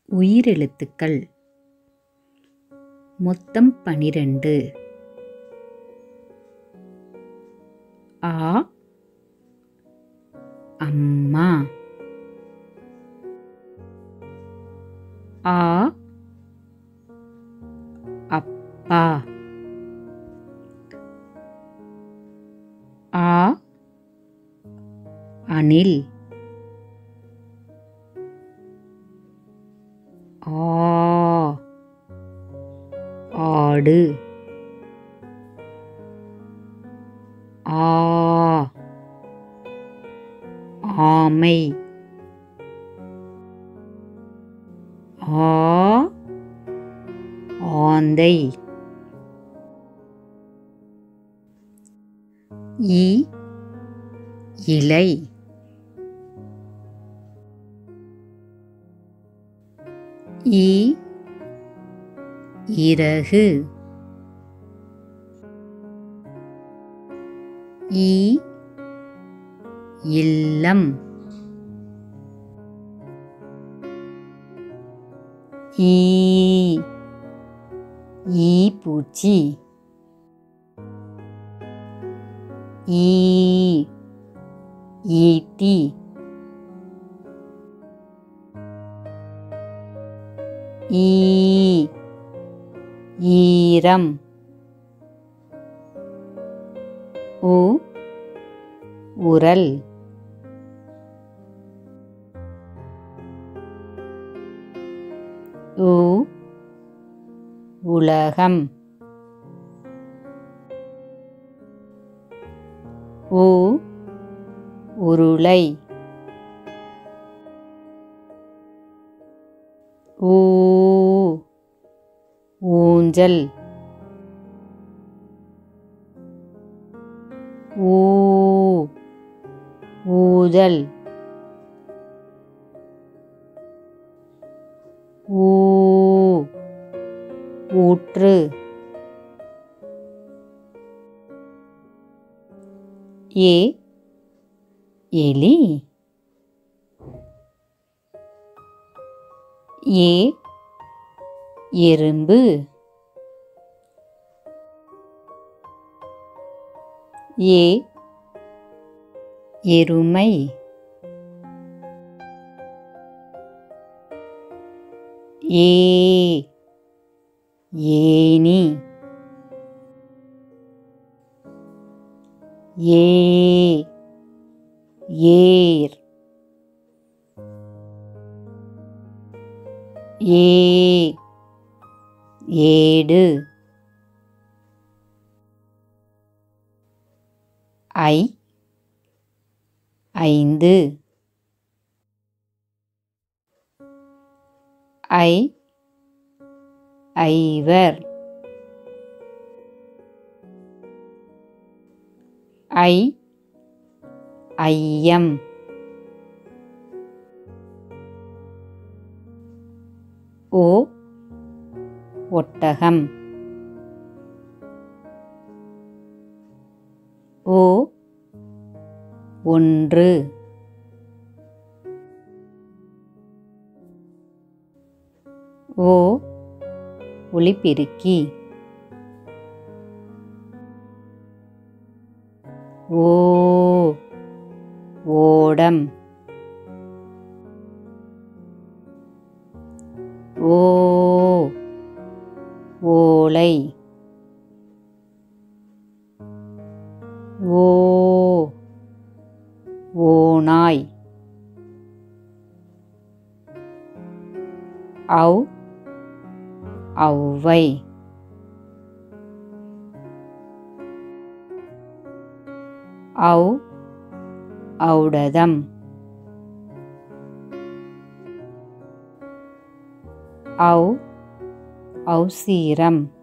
உயிரெழுத்துக்கள் மொத்தம் பனிரெண்டு ஆ அம்மா ஆ அப்பா ஆ அணில் ஆ ஆடு ஆ ஆமை ஆ ஆந்தை இ இலை ஈ இறகு ஈ இல்லம் ஈ ஈ பூச்சி ஈ ஈட்டி ஈ ஈரம் உ உரல் உ உலகம் உ உருளை ஊ ஊஞ்சல் ஊ ஊதல் ஊ ஊற்று ஏ எலி ஏ எறும்பு ஏ எருமை ஏ ஏனி ஏ ஏர் ஏ ஏடு ஐ ஐந்து ஐ ஐவர் ஐ ஐயம் ஓ ஒட்டகம் ஓ ஒன்று ஓ ஒளிபெருக்கி ஓ ஓடம் ஓ ஓலை ஓ ஓநாய் ஔ ஔவை ஔ ஔடதம் ஔ ஔசீரம்